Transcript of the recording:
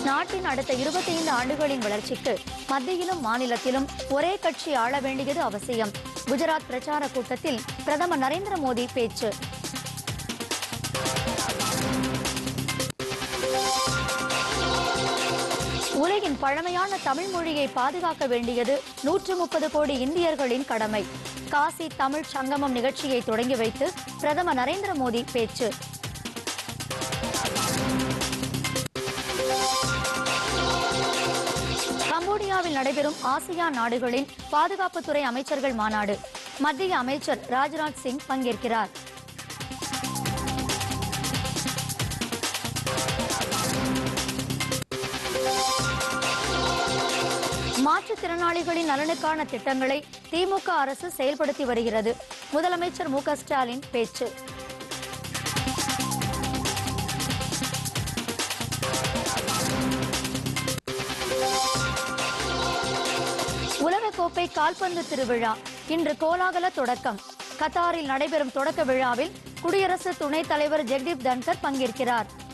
நாட்டின் அடுத்த 25 ஆண்டுகளின் வளர்ச்சிக்கு மத்தியிலும் மாநிலத்திலும் ஒரே கட்சி ஆள வேண்டியது அவசியம் குஜராத் பிரச்சார கூட்டத்தில் பிரதமர் நரேந்திர மோடி பேச்சு உலகின் பழமையான தமிழ் மொழியை பாதுகாக்க வேண்டியது நூற்று முப்பது கோடி இந்தியர்களின் கடமை காசி தமிழ் சங்கமம் நிகழ்ச்சியை தொடங்கி வைத்து பிரதமர் நரேந்திர மோடி பேச்சு கம்போடியாவில் நடைபெறும் ஆசியான் நாடுகளின் பாதுகாப்புத்துறை அமைச்சர்கள் மாநாடு மத்திய அமைச்சர் ராஜ்நாத் சிங் பங்கேற்கிறார் மாற்றுத்திறனாளிகளின் நலனுக்கான திட்டங்களை திமுக அரசு செயல்படுத்தி வருகிறது முதலமைச்சர் மு க ஸ்டாலின் பேச்சு உலகக்கோப்பை கால்பந்து திருவிழா இன்று கோலாகல தொடக்கம் கத்தாரில் நடைபெறும் தொடக்க விழாவில் குடியரசு துணைத் தலைவர் ஜெக்தீப் தன்கர் பங்கேற்கிறார்